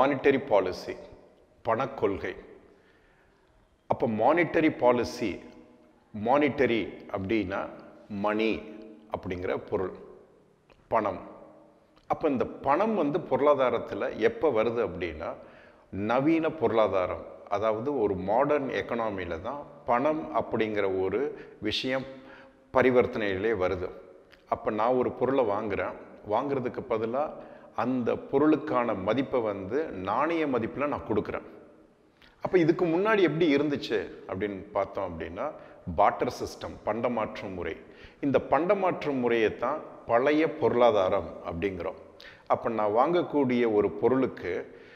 monetary policy பணக்கொள்கை அப்போ monetary policy monetary அப்படின்னா மணி அப்படிங்கிற பொருள் பணம் அப்போ இந்த பணம் வந்து பொருளாதாரத்தில் எப்போ வருது அப்படின்னா நவீன பொருளாதாரம் அதாவது ஒரு மாடர்ன் எக்கனாமியில் தான் பணம் அப்படிங்கிற ஒரு விஷயம் பரிவர்த்தனையிலே வருது அப்போ நான் ஒரு பொருளை வாங்குறேன் வாங்குறதுக்கு பதிலாக அந்த பொருளுக்கான மதிப்பை வந்து நாணய மதிப்பில் நான் கொடுக்குறேன் அப்போ இதுக்கு முன்னாடி எப்படி இருந்துச்சு அப்படின்னு பார்த்தோம் அப்படின்னா பாட்டர் சிஸ்டம் பண்டமாற்று முறை இந்த பண்டமாற்று முறையை தான் பழைய பொருளாதாரம் அப்படிங்கிறோம் அப்போ நான் வாங்கக்கூடிய ஒரு பொருளுக்கு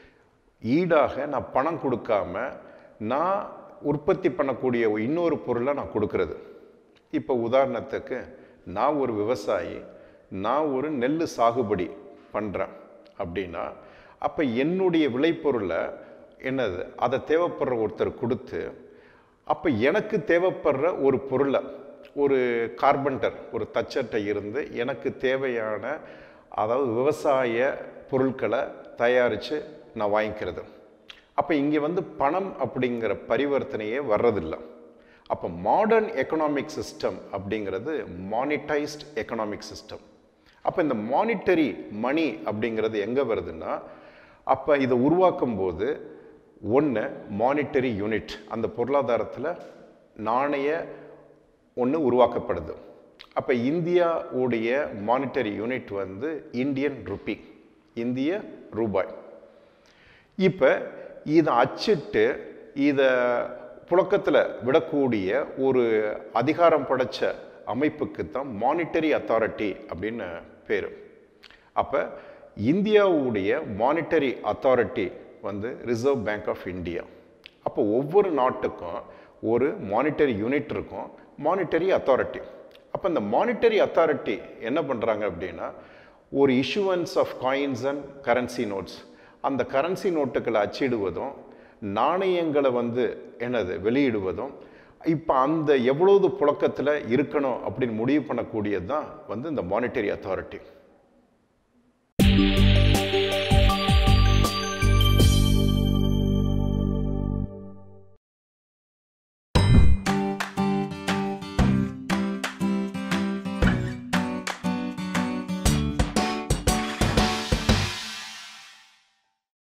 ஈடாக நான் பணம் கொடுக்காம நான் உற்பத்தி பண்ணக்கூடிய இன்னொரு பொருளை நான் கொடுக்கறது இப்போ உதாரணத்துக்கு நான் ஒரு விவசாயி நான் ஒரு நெல் சாகுபடி பண்ணுறேன் அப்படின்னா அப்போ என்னுடைய விளைபொருளை என்னது அதை தேவைப்படுற ஒருத்தர் கொடுத்து அப்போ எனக்கு தேவைப்படுற ஒரு பொருளை ஒரு கார்பெண்டர் ஒரு தச்சர்கிட்ட இருந்து எனக்கு தேவையான அதாவது விவசாய பொருட்களை தயாரித்து நான் வாங்கிக்கிறது அப்போ இங்கே வந்து பணம் அப்படிங்கிற பரிவர்த்தனையே வர்றதில்லை அப்போ மாடர்ன் எக்கனாமிக் சிஸ்டம் அப்படிங்கிறது மானிட்டைஸ்ட் எக்கனாமிக் சிஸ்டம் அப்போ இந்த மானிட்டரி மணி அப்படிங்கிறது எங்கே வருதுன்னா அப்போ இதை உருவாக்கும் போது ஒன்று மானிட்டரி யூனிட் அந்த பொருளாதாரத்தில் நாணய ஒன்று உருவாக்கப்படுது அப்போ இந்தியாவுடைய மானிட்டரி யூனிட் வந்து இந்தியன் ருப்பி இந்திய ரூபாய் இப்போ இதை அச்சிட்டு இதை புழக்கத்தில் விடக்கூடிய ஒரு அதிகாரம் படைச்ச அமைப்புக்கு தான் மானிட்டரி அத்தாரிட்டி அப்படின்னு பேர் அப்போ இந்தியாவுடைய மானிட்டரி அத்தாரிட்டி வந்து ரிசர்வ் பேங்க் ஆஃப் இந்தியா அப்போ ஒவ்வொரு நாட்டுக்கும் ஒரு மானிட்டரி யூனிட் இருக்கும் மானிட்டரி அத்தாரிட்டி அப்போ இந்த மானிட்டரி அத்தாரிட்டி என்ன பண்ணுறாங்க அப்படின்னா ஒரு issuance of coins and currency notes அந்த கரன்சி நோட்டுகளை அச்சிடுவதும் நாணயங்களை வந்து என்னது வெளியிடுவதும் இப்போ அந்த எவ்வளவு புழக்கத்தில் இருக்கணும் அப்படின்னு முடிவு பண்ணக்கூடியது தான் வந்து இந்த மானிட்டரி அத்தாரிட்டி